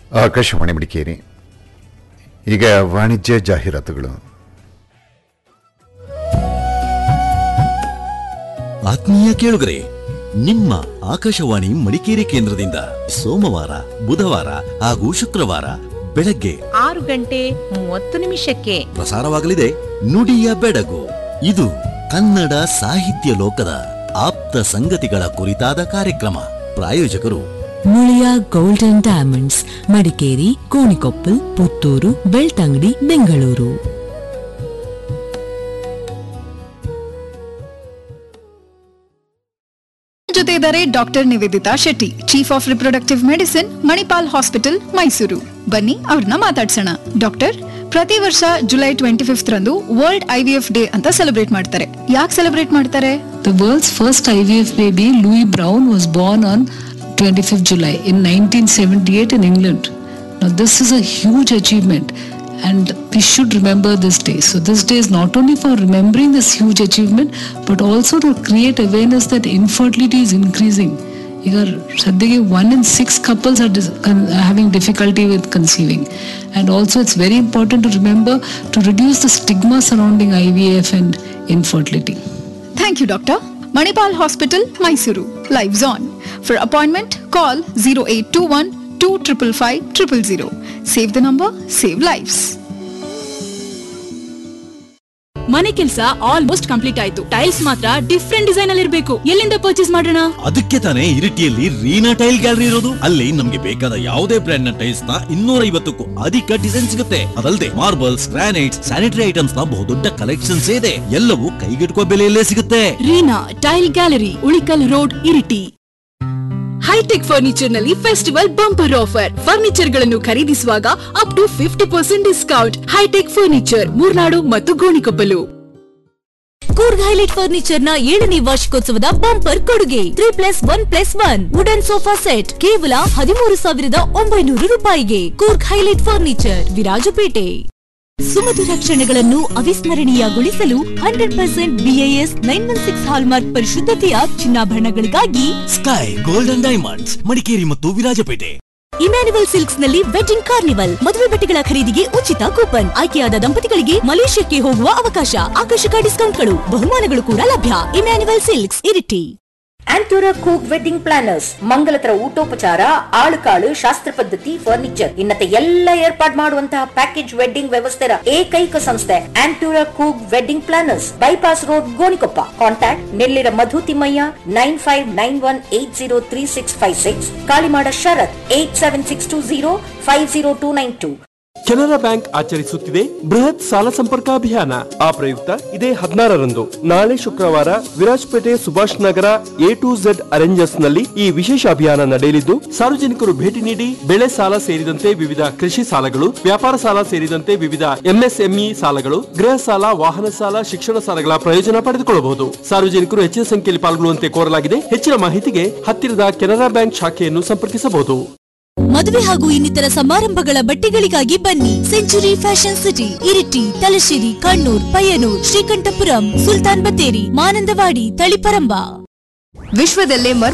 ಆಕಾಶವಾಣಿ ಮಡಿಕೇರಿ ಈಗ ವಾಣಿಜ್ಯ ಜಾಹೀರಾತುಗಳು ಆತ್ಮೀಯ ಕೇಳುಗರೆ ನಿಮ್ಮ ಆಕಾಶವಾಣಿ ಮಡಿಕೇರಿ ಕೇಂದ್ರದಿಂದ ಸೋಮವಾರ ಬುಧವಾರ ಹಾಗೂ ಶುಕ್ರವಾರ ಬೆಳಗ್ಗೆ ಆರು ಗಂಟೆ ಮೂವತ್ತು ನಿಮಿಷಕ್ಕೆ ಪ್ರಸಾರವಾಗಲಿದೆ ನುಡಿಯ ಬೆಡಗು ಇದು ಕನ್ನಡ ಸಾಹಿತ್ಯ ಲೋಕದ ಆಪ್ತ ಸಂಗತಿಗಳ ಕುರಿತಾದ ಕಾರ್ಯಕ್ರಮ ಪ್ರಾಯೋಜಕರು ಮುಳಿಯ ಗೋಲ್ಡನ್ ಡೈಮಂಡ್ಸ್ ಮಡಿಕೇರಿ ಕೋಣಿಕೊಪ್ಪಲ್ ಪುತ್ತೂರು ಬೆಳ್ತಂಗಡಿ ಬೆಂಗಳೂರು ಜೊತೆ ಇದ್ದಾರೆ doctor Nivedita Shetty chief of reproductive medicine Manipal hospital Mysuru ಬನ್ನಿ ಅವ್ರನ್ನ ಮಾತಾಡ್ಸೋಣ ಡಾಕ್ಟರ್ ಪ್ರತಿ ವರ್ಷ ಜುಲೈ ಟ್ವೆಂಟಿ ಫಿಫ್ತ್ ರಂದು ವರ್ಲ್ಡ್ ಐವಿಎಫ್ ಡೇ ಅಂತ ಸೆಲೆಬ್ರೇಟ್ ಮಾಡ್ತಾರೆ ಯಾಕೆ ಸೆಲೆಬ್ರೇಟ್ ಮಾಡ್ತಾರೆ The world's first IVF baby, Louis Brown, was born on 25th July in 1978 in England. Now, this is a huge achievement, and we should remember this day. So, this day is not only for remembering this huge achievement, but also to create awareness that infertility is increasing. ಈಗ ಸದ್ಯಕ್ಕೆ one in six couples are having difficulty with conceiving and also it's very important to remember to reduce the stigma surrounding I V F and infertility thank you doctor Manipal hospital Mysuru lives on for appointment call zero eight two one two triple five triple zero save the number save lives ಮನೆ ಕೆಲಸ almost complete ಆಯ್ತು tiles ಮಾತ್ರ different design ಅಲ್ಲಿ ಇರಬೇಕು ಎಲ್ಲಿಂದ purchase ಮಾಡೋಣ ಅದಕ್ಕೆ ತಾನೇ ಇರಿಟಿಯಲ್ಲಿ ರೀನಾ ಟೈಲ್ ಗ್ಯಾಲರಿ ಇರೋದು ಅಲ್ಲಿ ನಮ್ಗೆ ಬೇಕಾದ ಯಾವುದೇ ಬ್ರ್ಯಾಂಡ್ ನ ಟೈಲ್ಸ್ ನ ಇನ್ನೂರ ಐವತ್ತಕ್ಕೂ ಅಧಿಕ ಡಿಸೈನ್ ಸಿಗುತ್ತೆ ಅದಲ್ಲದೆ ಮಾರ್ಬಲ್ಸ್ ಗ್ರಾನೈಟ್ಸ್ ಸ್ಯಾನಿಟರಿ ಐಟಮ್ಸ್ ನ ಬಹುದೊಡ್ಡ ಕಲೆಕ್ಷನ್ಸ್ ಇದೆ ಎಲ್ಲವೂ ಕೈಗೆಟುಕುವ ಬೆಲೆಯಲ್ಲೇ ಸಿಗುತ್ತೆ Reena tile gallery Ulikal road Iritty hitech furniture ನಲ್ಲಿ ಫೆಸ್ಟಿವಲ್ ಬಂಪರ್ ಆಫರ್ ಫರ್ನಿಚರ್ ಗಳನ್ನು ಖರೀದಿಸುವಾಗ up to fifty percent discount hitech furniture Moornadu ಮತ್ತು ಗೋಣಿಕೊಪ್ಪಲು ಕೂರ್ಗ್ ಹೈಲೈಟ್ ಫರ್ನಿಚರ್ ನ ಏಳನೇ ವಾರ್ಷಿಕೋತ್ಸವದ ಬಂಪರ್ ಕೊಡುಗೆ three plus one plus one wooden sofa set ಕೇವಲ ಹದಿಮೂರು ಸಾವಿರದ ಒಂಬೈನೂರು ರೂಪಾಯಿಗೆ ಕೂರ್ಗ್ ಹೈಲೈಟ್ ಫರ್ನಿಚರ್ ವಿರಾಜಪೇಟೆ ಸುಮಧುರ ಕ್ಷಣಗಳನ್ನು ಅವಿಸ್ಮರಣೀಯಗೊಳಿಸಲು hundred percent BIS nine one six hallmark ಪರಿಶುದ್ಧತೆಯ ಚಿನ್ನಾಭರಣಗಳಿಗಾಗಿ ಸ್ಕೈ ಗೋಲ್ಡನ್ ಡೈಮಂಡ್ಸ್ ಮಡಿಕೇರಿ ಮತ್ತು ವಿರಾಜಪೇಟೆ ಇಮ್ಯಾನ್ಯುವಲ್ ಸಿಲ್ಕ್ಸ್ ನಲ್ಲಿ ವೆಡ್ಡಿಂಗ್ ಕಾರ್ನಿವಲ್ ಮದುವೆ ಬಟ್ಟೆಗಳ ಖರೀದಿಗೆ ಉಚಿತ ಕೂಪನ್ ಆಯ್ಕೆಯಾದ ದಂಪತಿಗಳಿಗೆ ಮಲೇಷ್ಯಾಕ್ಕೆ ಹೋಗುವ ಅವಕಾಶ ಆಕರ್ಷಕ ಡಿಸ್ಕೌಂಟ್ಗಳು ಬಹುಮಾನಗಳು ಕೂಡ ಲಭ್ಯ Emmanuel silks Iritty Antoora Kook wedding planners ಮಂಗಲತರ ಊಟೋಪಚಾರ ಆಳುಕಾಳು ಶಾಸ್ತ್ರ ಪದ್ಧತಿ ಫರ್ನಿಚರ್ ಇನ್ನತೆ ಎಲ್ಲ ಏರ್ಪಾಡ್ ಮಾಡುವಂತಹ ಪ್ಯಾಕೇಜ್ ವೆಡ್ಡಿಂಗ್ ವ್ಯವಸ್ಥೆಯ ಏಕೈಕ ಸಂಸ್ಥೆ Antoora Kook wedding planners bypass road Gonikoppa contact Nellira Madhu Thimmaiah nine five nine one eight zero three six five six Kalimada Sharath eight seven six two zero five zero two nine two Canara bank ಆಚರಿಸುತ್ತಿದೆ ಬೃಹತ್ ಸಾಲ ಸಂಪರ್ಕ ಅಭಿಯಾನ ಆ ಪ್ರಯುಕ್ತ ಇದೇ ಹದಿನಾರರಂದು ನಾಳೆ ಶುಕ್ರವಾರ Virajpet Subhash Nagar A to Z arrangers ನಲ್ಲಿ ಈ ವಿಶೇಷ ಅಭಿಯಾನ ನಡೆಯಲಿದ್ದು ಸಾರ್ವಜನಿಕರು ಭೇಟಿ ನೀಡಿ ಬೆಳೆ ಸಾಲ ಸೇರಿದಂತೆ ವಿವಿಧ ಕೃಷಿ ಸಾಲಗಳು ವ್ಯಾಪಾರ ಸಾಲ ಸೇರಿದಂತೆ ವಿವಿಧ ಎಂಎಸ್ಎಂಇ ಸಾಲಗಳು ಗೃಹ ಸಾಲ ವಾಹನ ಸಾಲ ಶಿಕ್ಷಣ ಸಾಲಗಳ ಪ್ರಯೋಜನ ಪಡೆದುಕೊಳ್ಳಬಹುದು ಸಾರ್ವಜನಿಕರು ಹೆಚ್ಚಿನ ಸಂಖ್ಯೆಯಲ್ಲಿ ಪಾಲ್ಗೊಳ್ಳುವಂತೆ ಕೋರಲಾಗಿದೆ ಹೆಚ್ಚಿನ ಮಾಹಿತಿಗೆ ಹತ್ತಿರದ ಕೆನರಾ ಬ್ಯಾಂಕ್ ಶಾಖೆಯನ್ನು ಸಂಪರ್ಕಿಸಬಹುದು ಮದುವೆ ಹಾಗೂ ಇನ್ನಿತರ ಸಮಾರಂಭಗಳ ಬಟ್ಟೆಗಳಿಗಾಗಿ ಬನ್ನಿ century fashion city Iritty Thalassery Kannur Payyanur Sreekandapuram Sultan Bathery Mananthavady Taliparamba ವಿಶ್ವದಲ್ಲೇ